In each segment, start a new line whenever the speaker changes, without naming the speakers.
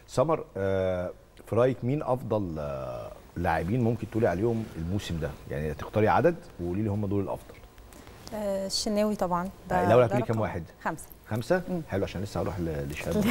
سمر آه في رايك مين افضل آه لاعبين ممكن تقولي عليهم الموسم ده يعني تختاري عدد وقولي لي هم دول الافضل
آه، الشناوي طبعا
آه، الأول
ده
هتقولي كام
رقم
واحد؟
خمسة
خمسه
مم.
حلو عشان لسه هروح ل- لشهاب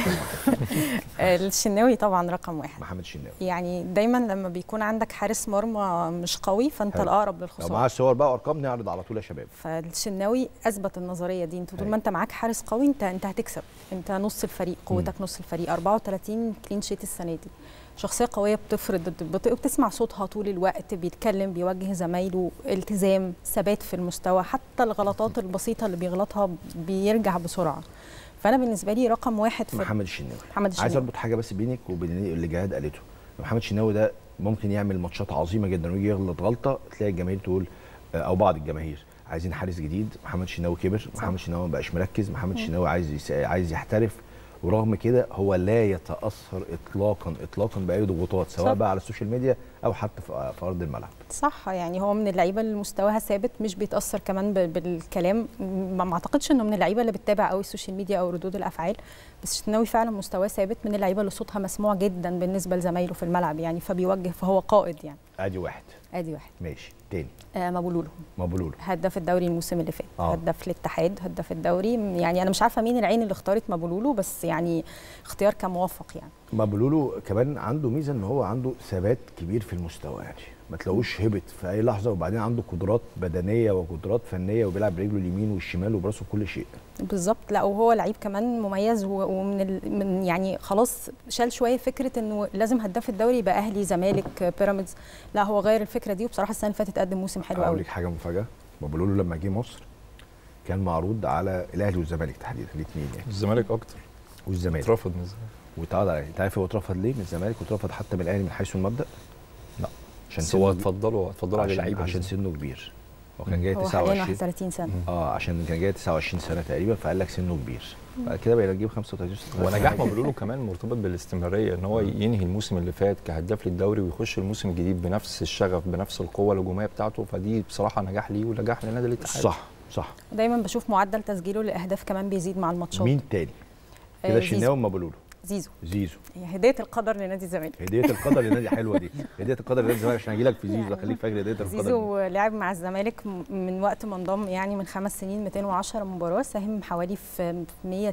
آه، الشناوي طبعا رقم واحد
محمد شناوي
يعني دايما لما بيكون عندك حارس مرمى مش قوي فانت
حلو.
الاقرب
لو
للخساره
معاه الصور بقى وارقام نعرض على طول يا شباب
فالشناوي اثبت النظريه دي انت طول
أيوة.
ما انت معاك حارس قوي انت انت هتكسب انت نص الفريق قوتك نص الفريق 34 كلين شيت السنه دي شخصيه قويه بتفرض بت- بتسمع صوتها طول الوقت بيتكلم بيوجه زمايله التزام ثبات في المستوى حتى الغلطات البسيطه اللي بيغلطها بيرجع بسرعه فانا بالنسبه لي رقم واحد في
محمد الشناوي
محمد
عايز
الشناوي
اربط حاجه بس بينك وبين اللي جهاد قالته محمد الشناوي ده ممكن يعمل ماتشات عظيمه جدا ويجي يغلط غلطه تلاقي الجماهير تقول آه، او بعض الجماهير عايزين حارس جديد محمد الشناوي كبر محمد الشناوي ما بقاش مركز محمد الشناوي عايز يس... عايز يحترف ورغم كده هو لا يتاثر اطلاقا اطلاقا باي ضغوطات سواء
صح.
بقى على السوشيال ميديا او حتى في في ارض الملعب
صح يعني هو من اللعيبه اللي مستواها ثابت مش بيتاثر كمان ب- بالكلام ما ما اعتقدش انه من اللعيبه اللي بتتابع قوي السوشيال ميديا او ردود الافعال بس الشناوي فعلا مستواه ثابت من اللعيبه اللي صوتها مسموع جدا بالنسبه لزمايله في الملعب يعني فبيوجه فهو قائد يعني
ادي واحد
ادي واحد
ماشي تاني
آه مبولولو
مبلول
هداف الدوري الموسم اللي فات
آه.
هداف الاتحاد هداف الدوري يعني انا مش عارفه مين العين اللي اختارت مبولولو بس يعني اختيار كان موفق يعني
مبلولو كمان عنده ميزه ان هو عنده ثبات كبير في المستوى يعني ما تلاقوش هبط في اي لحظه وبعدين عنده قدرات بدنيه وقدرات فنيه وبيلعب برجله اليمين والشمال وبراسه كل شيء
بالظبط لا وهو لعيب كمان مميز و- ومن ال... من يعني خلاص شال شويه فكره انه لازم هداف الدوري يبقى اهلي زمالك بيراميدز لا هو غير الفكره دي وبصراحه السنه اللي فاتت قدم موسم حلو
اقول
قوي
لك حاجه مفاجاه مبلولو لما جه مصر كان معروض على الاهلي والزمالك تحديدا الاثنين يعني
الزمالك اكتر
والزمالك
اترفض من الزمالك
واتعرض عليه انت عارف هو اترفض ليه من الزمالك واترفض حتى من الاهلي من حيث المبدا
لا.
عشان
بس هو
سنه
اتفضلوا اتفضلوا على
عشان,
لعيبه
عشان
بالذات.
سنه كبير هو كان جاي
هو حاليا
29
31 سنه
اه عشان كان جاي 29 سنه تقريبا فقال لك سنه كبير بعد كده بقى يجيب 35 سنه
ونجاح مبلولو كمان مرتبط بالاستمراريه ان هو ينهي الموسم اللي فات كهداف للدوري ويخش الموسم الجديد بنفس الشغف بنفس القوه الهجوميه بتاعته فدي بصراحه نجاح ليه ونجاح لنادي الاتحاد
صح صح
دايما بشوف معدل تسجيله للاهداف كمان بيزيد مع الماتشات
مين تاني
آه،
كده
زيزو.
شناوي ومبلولو
زيزو
زيزو
هي هديه القدر لنادي الزمالك
هديه القدر لنادي حلوه دي هديه القدر لنادي الزمالك عشان اجي لك في زيزو ده خليك فاكر هديه القدر دي.
زيزو لعب مع الزمالك م- من وقت ما انضم يعني من خمس سنين 210 مباراه ساهم حوالي في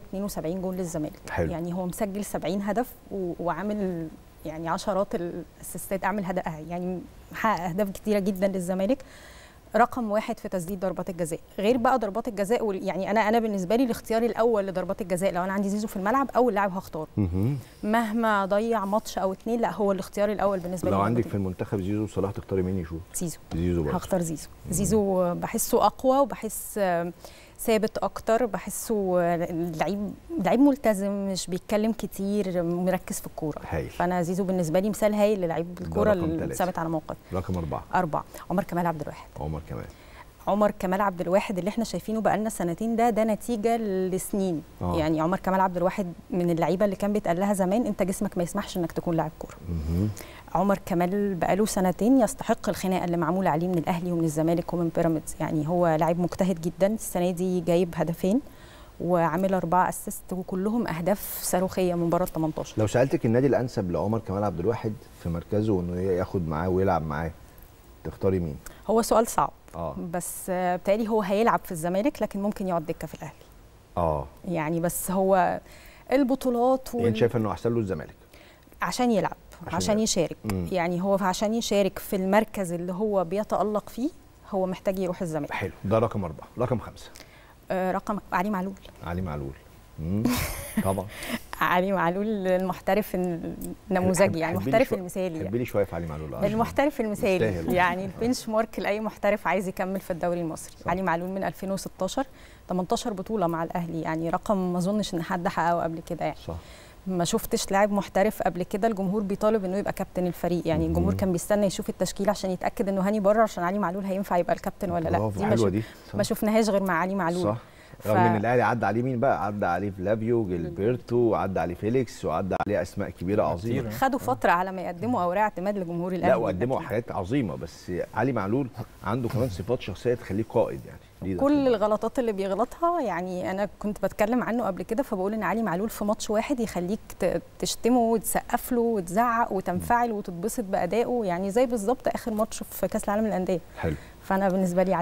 172 جول للزمالك
حلو.
يعني هو مسجل 70 هدف و- وعامل يعني عشرات الاسيستات عامل هدف يعني محقق اهداف كتيره جدا للزمالك رقم واحد في تسديد ضربات الجزاء غير بقى ضربات الجزاء وال- يعني انا انا بالنسبه لي الاختيار الاول لضربات الجزاء لو انا عندي زيزو في الملعب اول لاعب هختاره
مهم.
مهما ضيع ماتش او اتنين لا هو الاختيار الاول بالنسبه لي
لو
هو
عندك
ده.
في المنتخب زيزو وصلاح تختاري مين يشوف
زيزو
زيزو برضه
هختار زيزو زيزو بحسه اقوى وبحس آه، ثابت اكتر بحسه آه، لعيب لعيب ملتزم مش بيتكلم كتير مركز في الكوره
هايل
فانا زيزو بالنسبه لي مثال هايل للعيب الكوره
رقم
اللي
تلاتة.
ثابت على موقف
رقم أربعة
اربعه عمر كمال عبد الواحد
عمر كمان
عمر كمال عبد الواحد اللي احنا شايفينه بقالنا سنتين ده ده نتيجه لسنين
آه.
يعني عمر كمال عبد الواحد من اللعيبه اللي كان بيتقال لها زمان انت جسمك ما يسمحش انك تكون لاعب كوره
مهم.
عمر كمال بقاله سنتين يستحق الخناقه اللي معموله عليه من الاهلي ومن الزمالك ومن بيراميدز يعني هو لاعب مجتهد جدا السنه دي جايب هدفين وعامل أربعة اسيست وكلهم اهداف صاروخيه من بره ال 18
لو سألتك النادي الأنسب لعمر كمال عبد الواحد في مركزه وإنه ياخد معاه ويلعب معاه تختاري مين؟
هو سؤال صعب
اه
بس آه، بتهيألي هو هيلعب في الزمالك لكن ممكن يقعد دكه في الاهلي
اه
يعني بس هو البطولات
يعني انت شايفه انه احسن له الزمالك
عشان يلعب
عشان
عشان,
يلعب.
يشارك
مم.
يعني هو عشان يشارك في المركز اللي هو بيتألق فيه هو محتاج يروح الزمالك
حلو ده رقم أربعة رقم خمسة
آه، رقم علي معلول
علي معلول مم. طبعا
علي معلول المحترف النموذجي يعني
حبيلي
المحترف
شوية-
المثالي يعني.
حبي لي شويه في علي معلول آه.
المحترف المثالي
يستاهل.
يعني البنش مارك لاي محترف عايز يكمل في الدوري المصري
صح.
علي معلول من 2016 18 بطوله مع الاهلي يعني رقم ما اظنش ان حد حققه قبل كده يعني
صح
ما شفتش لاعب محترف قبل كده الجمهور بيطالب انه يبقى كابتن الفريق يعني الجمهور
مهم.
كان بيستنى يشوف التشكيل عشان يتاكد انه هاني بره عشان علي معلول هينفع يبقى الكابتن ولا لا
برافو
ما
حلوه
شف-
دي
ما شفناهاش غير مع علي معلول
صح
ف-
رغم ان الاهلي عدى عليه مين بقى عدى عليه فلافيو جilberto وعدى عليه فيليكس وعدى عليه اسماء كبيره عظيمه
كتير.
خدوا فتره على ما يقدموا اوراق اعتماد لجمهور الاهلي
لا وقدموا
لكن-
حاجات عظيمه بس علي معلول عنده كمان صفات شخصيه تخليه قائد يعني ليدر
كل
في-
الغلطات اللي بيغلطها يعني انا كنت بتكلم عنه قبل كده فبقول ان علي معلول في ماتش واحد يخليك ت- تشتمه وتسقف له وتزعق وتنفعل وتتبسط بادائه يعني زي بالظبط اخر ماتش في كاس العالم للانديه
حلو
فانا بالنسبه لي